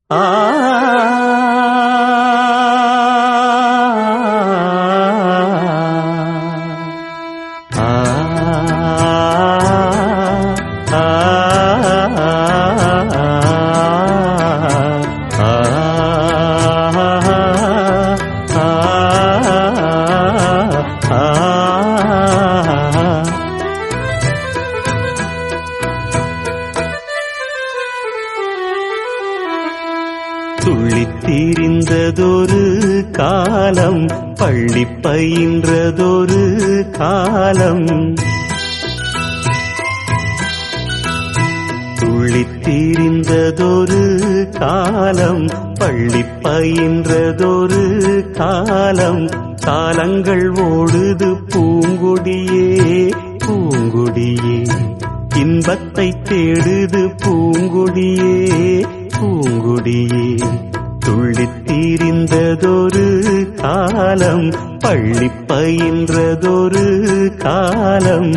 ஆ ஆ துள்ளித்தீரிந்ததொரு காலம் பள்ளி பயின்றதொரு காலம் துள்ளித்தீரிந்ததொரு காலம் பள்ளி பயின்றதொரு காலம் காலங்கள் ஓடுது பூங்குடியே பூங்குடியே இன்பத்தை தேடுது பூங்குடியே பூங்குடியே துள்ளித்தீரிந்ததொரு காலம் பள்ளி பயின்றதொரு காலம்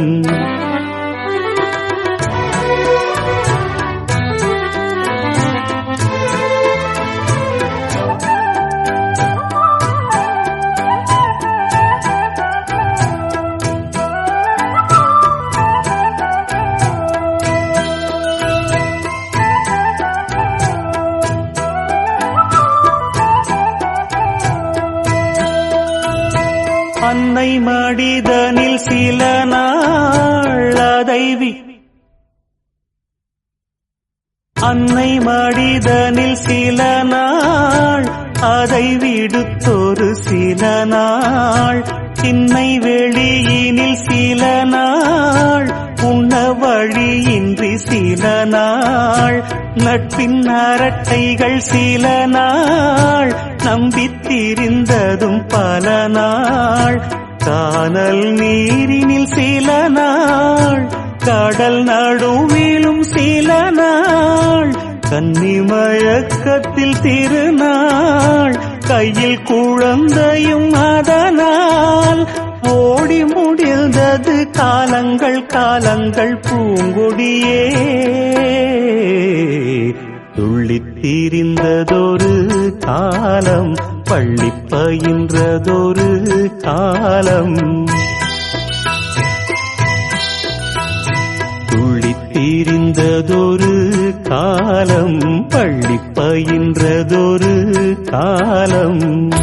அன்னை மடிதனில் சில நாள் அதை வி அன்னை மடிதனில் சில நாள் அதை விடுத்தொரு சில நாள் திண்ணை வெளியினில் சில நாள் உண்ண வழியின்றி சில நாள் நட்பின் அரட்டைகள் சில நாள் நம்பித்திருந்ததும் பல நாள் கானல் நீரினில் சில நாள் கடல் நடுவிலும் சில நாள் கன்னிமயக்கத்தில் திருநாள் கையில் குழந்தையும் அதனால் ஓடி முடிந்தது காலங்கள் காலங்கள் பூங்கொடியே துள்ளித்தீரிந்ததொரு காலம் பள்ளி பயின்றதொரு காலம் துள்ளித்தீரிந்ததொரு காலம் பள்ளி பயின்றதொரு காலம்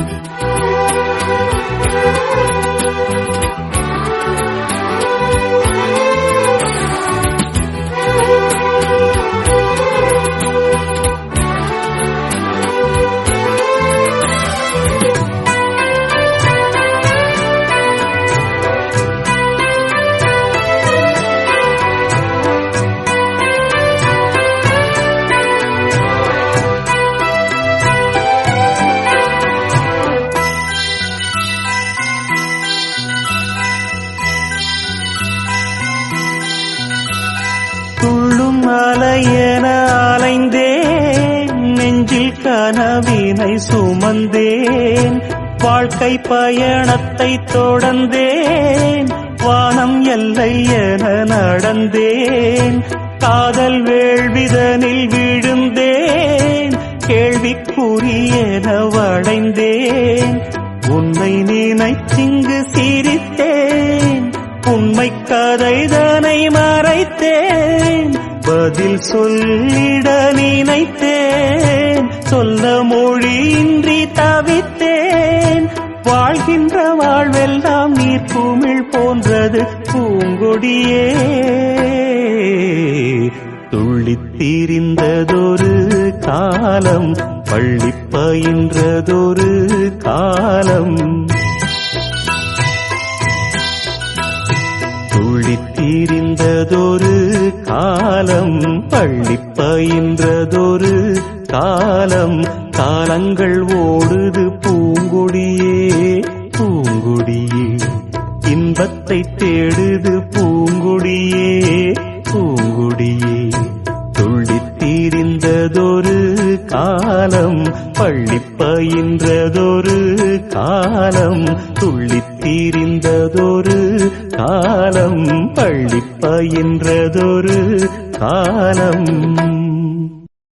துள்ளும் அலையென அலைந்தேன் நெஞ்சில் கனவினை சுமந்தேன் வாழ்க்கை பயணத்தை தொடர்ந்தேன் வானம் எல்லை என நடந்தேன் காதல் வேள்விதனில் விழுந்தேன் கேள்விக்குரியென வளைந்தேன் உன்னை நினைச்சிங்கு சிரித்தேன் உண்மை கதைதனை மறைத்தேன் பதில் சொல்லிட நினைத்தேன் சொல்ல மொழியின்றி தவித்தேன் வாழ்கின்ற வாழ்வெல்லாம் நீர் குமிழ் போன்றது பூங்கொடியே துள்ளித்தீரிந்ததொரு காலம் பள்ளி பயின்றதொரு காலம் துள்ளித்தீரிந்ததொரு காலம் பள்ளி பயின்றதொரு காலம் காலங்கள் ஓடுது பூங்கொடியே பூங்கொடியே இன்பத்தை தேடுது பூங்குடியே பூங்குடியே துள்ளித்தீரிந்ததொரு காலம் பள்ளி பயின்றதொரு காலம் துள்ளித்தீரிந்ததொரு காலம் பள்ளி பயின்றதொரு காலம்